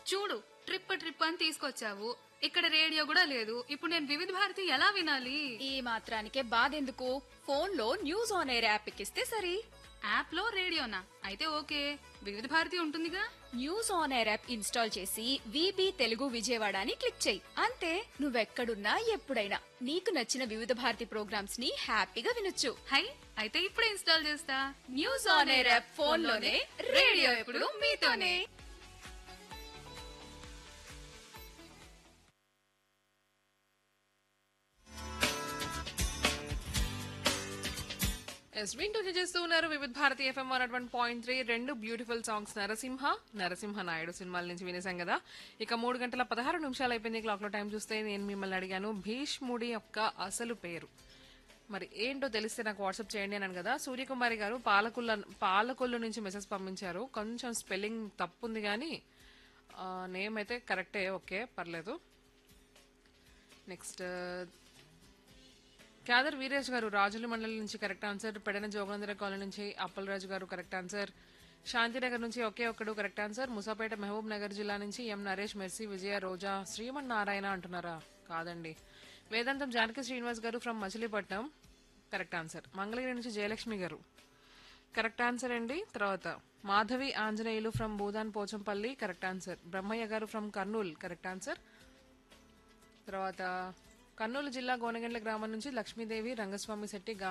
చూడు trip trip అని తీసుకొచ్చావు ఇక్కడ రేడియో కూడా లేదు ఇప్పుడు నేను వివిధ భారతి ఎలా వినాలి ఈ మాత్రానికే బాధెందుకు ఫోన్లో న్యూస్ ఆన్ ఎయిర్ యాప్ ఎక్కిస్తే సరి యాప్ లో రేడియోనా అయితే ఓకే వివిధ భారతి ఉంటుందిగా news on air app install చేసి విబి తెలుగు విజయవాడ అని క్లిక్ చేయి అంతే నువ్వెక్కడున్నా ఎప్పుడైనా నీకు నచ్చిన వివిధ భారతి ప్రోగ్రామ్స్ ని హ్యాపీగా వినొచ్చు హై అయితే ఇప్పుడే ఇన్స్టాల్ చేస్తా న్యూస్ ఆన్ ఎయిర్ యాప్ ఫోన్లోనే రేడియో ఎప్పుడు మీతోనే ఎస్ వింటూ చేస్తూ ఉన్నారు Vividh Bharati FM one one point three రెండు బ్యూటిఫుల్ సాంగ్స్ నరసింహ నరసింహ నాయుడు సినిమాల నుంచి వినేసాం కదా ఇక మూడు గంటల పదహారు నిమిషాలు అయిపోయింది క్లాక్ లో టైం చూస్తే నేను మిమ్మల్ని అడిగాను భీష్ముడి యొక్క అసలు పేరు మరి ఏంటో తెలిస్తే నాకు వాట్సాప్ చేయండి అన్నాను కదా సూర్యకుమారి గారు పాలకొల్ల పాలకొల్లు నుంచి మెసేజ్ పంపించారు కొంచెం స్పెల్లింగ్ తప్పు ఉంది కానీ నేమ్ అయితే కరెక్టే ఓకే పర్లేదు నెక్స్ట్ క్యాదర్ వీరేష్ గారు రాజుల మండలి నుంచి correct answer Pedana Jogendra colony నుంచి అప్పలరాజు గారు కరెక్ట్ ఆన్సర్ శాంతినగర్ నుంచి ఒకే ఒక్కడు correct answer Musapet Mahabubnagar జిల్లా నుంచి ఎం నరేష్ మెర్సీ విజయ రోజా శ్రీమన్ నారాయణ అంటున్నారా కాదండి వేదాంతం Janaki Srinivas garu from Machilipatnam correct answer Mangalagiri నుంచి జయలక్ష్మి గారు కరెక్ట్ ఆన్సర్ అండి తర్వాత Madhavi Anjaneyulu from Bhoodan Pochampally correct answer Brahmayya garu from Kurnool correct answer తర్వాత కర్నూలు జిల్లా గోనగండ్ల గ్రామం నుంచి లక్ష్మీదేవి రంగస్వామి శెట్టి గా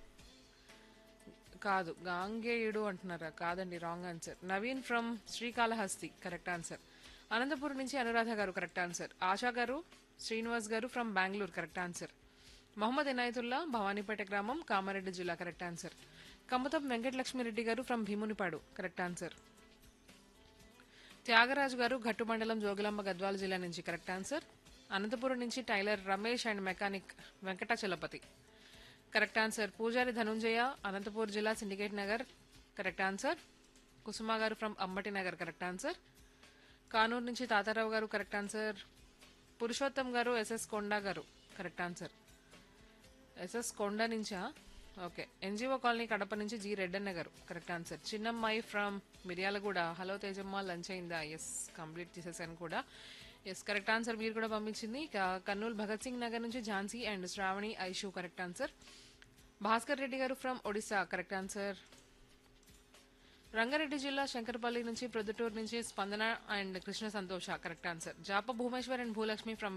కాదు గాంగేయుడు అంటున్నారా కాదండి wrong answer Naveen from Srikalahasti correct answer Anantapuram నుంచి Anuradha garu correct answer Asha garu Srinivas garu from Bengaluru correct answer Mohammed Inayatulla Bhavanipet గ్రామం కామారెడ్డి జిల్లా correct answer Kammatam Venkatalakshmireddy garu from Bhimunipadu correct answer Thyagaraju garu Ghattu మండలం జోగులాంబ గద్వాల జిల్లా నుంచి కరెక్ట్ ఆన్సర్ అనంతపురం నుంచి tailor Ramesh and mechanic Venkatachalapathi correct answer Pujari Dhananjaya Anantapur జిల్లా syndicate Nagar correct answer Kusuma garu from Ambati Nagar correct answer Kanuru నుంచి తాతారావు గారు కరెక్ట్ ఆన్సర్ పురుషోత్తం గారు ఎస్ఎస్ కొండ గారు కరెక్ట్ ఆన్సర్ ఎస్ఎస్ కొండ నుంచా ఓకే ఎన్జిఓ కాలనీ కడప నుంచి G Reddanna garu correct answer Chinnammayi from Miryalaguda hello Tejamma lunch అయిందా ఎస్ కంప్లీట్ చేసేసాను కూడా ఎస్ కరెక్ట్ ఆన్సర్ మీరు కూడా పంపించింది ఇక కర్నూలు భగత్ సింగ్ నగర్ నుంచి Jhansi and Sravani Aishu correct answer Bhaskar Reddy garu from Odisha correct answer Rangareddy జిల్లా శంకరపల్లి నుంచి ప్రొద్దుటూరు నుంచి Spandana and Krishna Santosha correct answer Japa Bhumeshwar and Bhulakshmi from